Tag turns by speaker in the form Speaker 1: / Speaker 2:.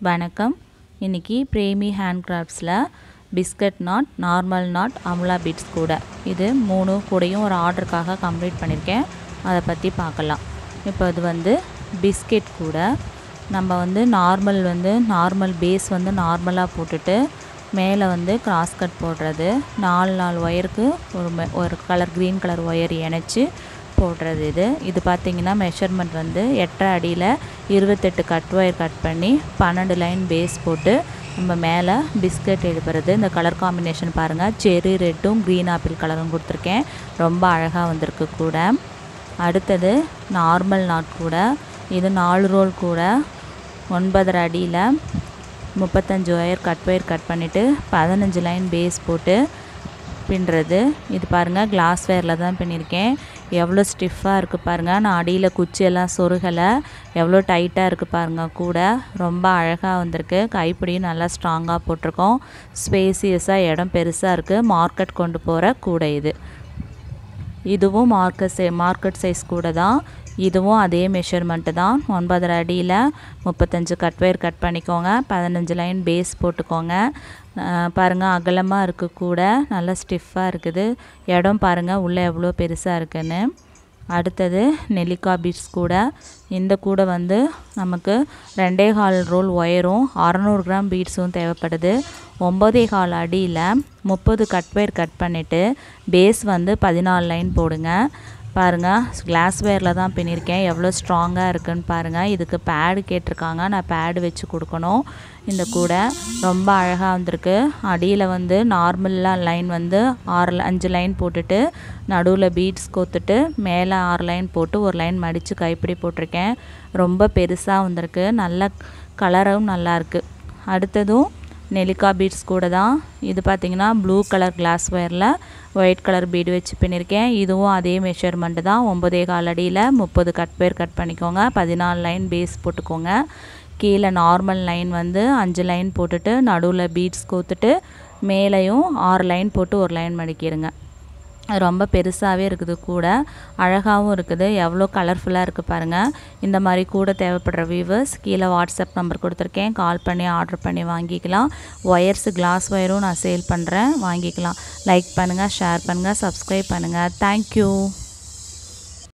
Speaker 1: வணக்கம் இன்றைக்கி பிரேமி ஹேண்ட் கிராஃப்ட்ஸில் biscuit knot normal knot Amala beads கூட இது மூணு கூடையும் ஒரு ஆர்டருக்காக கம்ப்ளீட் பண்ணியிருக்கேன் அதை பற்றி பார்க்கலாம் இப்போ இது வந்து பிஸ்கெட் கூட நம்ம வந்து நார்மல் வந்து நார்மல் பேஸ் வந்து நார்மலாக போட்டுட்டு மேலே வந்து கிராஸ் கட் போடுறது நாலு நாலு ஒயருக்கு ஒரு மெ- ஒரு கலர் க்ரீன் கலர் ஒயர் இணைச்சி போடுறது இது இது பார்த்திங்கன்னா மெஷர்மெண்ட் வந்து எட்டரை அடியில் இருபத்தெட்டு கட் ஒயர் கட் பண்ணி பன்னெண்டு லைன் பேஸ் போட்டு நம்ம மேலே பிஸ்கட் எழுப்புறது இந்த கலர் காம்பினேஷன் பாருங்கள் செரி ரெட்டும் க்ரீன் ஆப்பிள் கலரும் கொடுத்துருக்கேன் ரொம்ப அழகாக வந்திருக்கு கூட அடுத்தது நார்மல் நாட் கூட இது நாலு ரோல் கூட ஒன்பதரை அடியில் முப்பத்தஞ்சு ஒயர் கட் ஒயர் கட் பண்ணிவிட்டு பதினஞ்சு லைன் பேஸ் போட்டு பின்னுறது இது பாருங்கள் கிளாஸ் வேரில் தான் பின்னிருக்கேன் எவ்வளோ ஸ்டிஃபாக இருக்குது பாருங்கள் நான் அடியில் குச்சியெல்லாம் சொருகலை எவ்வளோ டைட்டாக இருக்குது பாருங்கள் கூட ரொம்ப அழகாக வந்திருக்கு கைப்பிடியும் நல்லா ஸ்ட்ராங்காக போட்டிருக்கோம் ஸ்பேசியஸாக இடம் பெருசாக இருக்குது மார்க்கெட் கொண்டு போகிற கூடை இது இதுவும் மார்க்கெட் சை மார்க்கெட் சைஸ் கூட தான் இதுவும் அதே மெஷர்மெண்ட்டு தான் ஒன்பதரை அடியில் முப்பத்தஞ்சு கட் ஒயர் கட் பண்ணிக்கோங்க பதினஞ்சு லைன் பேஸ் போட்டுக்கோங்க அஹ் பாருங்க அகலமாக இருக்கு கூட நல்லா ஸ்டிஃபாக இருக்குது இடம் பாருங்கள் உள்ளே எவ்வளோ பெருசாக இருக்குன்னு அடுத்தது நெல்லிக்காய் பீட்ஸ் கூட இந்த கூடை வந்து நமக்கு ரெண்டே கால் ரோல் ஒயரும் அறநூறு கிராம் பீட்ஸும் தேவைப்படுது ஒம்பதே கால் அடியில் முப்பது கட் ஒயர் கட் பண்ணிவிட்டு பேஸ் வந்து பதினாலு லைன் போடுங்க பாருங்கள் கிளாஸ் வேரில் தான் பின்னிருக்கேன் எவ்வளோ ஸ்ட்ராங்காக இருக்குன்னு பாருங்கள் இதுக்கு பேடு கேட்டிருக்காங்க நான் பேடு வச்சு கொடுக்கணும் இந்த கூடை ரொம்ப அழகாக வந்திருக்கு அடியில் வந்து நார்மலாக லைன் வந்து ஆறு அஞ்சு லைன் போட்டுட்டு நடுவில் பீட்ஸ் கோத்துட்டு மேலே ஆறு லைன் போட்டு ஒரு லைன் மடித்து கைப்பிடி போட்டிருக்கேன் ரொம்ப பெருசாக வந்திருக்கு நல்ல கலரும் நல்லா இருக்கு அடுத்ததும் நெல்லிக்காய் பீட்ஸ் கூட தான் இது பார்த்திங்கன்னா ப்ளூ கலர் கிளாஸ் ஒயரில் ஒயிட் கலர் பீடு வச்சு பின்னிருக்கேன் இதுவும் அதே மெஷர்மெண்ட்டு தான் ஒம்பதே கால் அடியில் முப்பது கட் பேர் கட் பண்ணிக்கோங்க பதினாலு லைன் பேஸ் போட்டுக்கோங்க கீழே நார்மல் லைன் வந்து அஞ்சு லைன் போட்டுட்டு நடுவில் பீட்ஸ் கோத்துட்டு மேலேயும் ஆறு லைன் போட்டு ஒரு லைன் மடிக்கிடுங்க அது ரொம்ப பெருசாகவே இருக்குது கூட அழகாகவும் இருக்குது எவ்வளோ கலர்ஃபுல்லாக இருக்குது பாருங்கள் இந்த மாதிரி கூட தேவைப்படுற வியூவர்ஸ் கீழே வாட்ஸ்அப் நம்பர் கொடுத்துருக்கேன் கால் பண்ணி ஆர்டர் பண்ணி வாங்கிக்கலாம் ஒயர்ஸ் கிளாஸ் ஒயரும் நான் சேல் பண்ணுறேன் வாங்கிக்கலாம் லைக் பண்ணுங்கள் ஷேர் பண்ணுங்கள் சப்ஸ்கிரைப் பண்ணுங்கள் தேங்க்யூ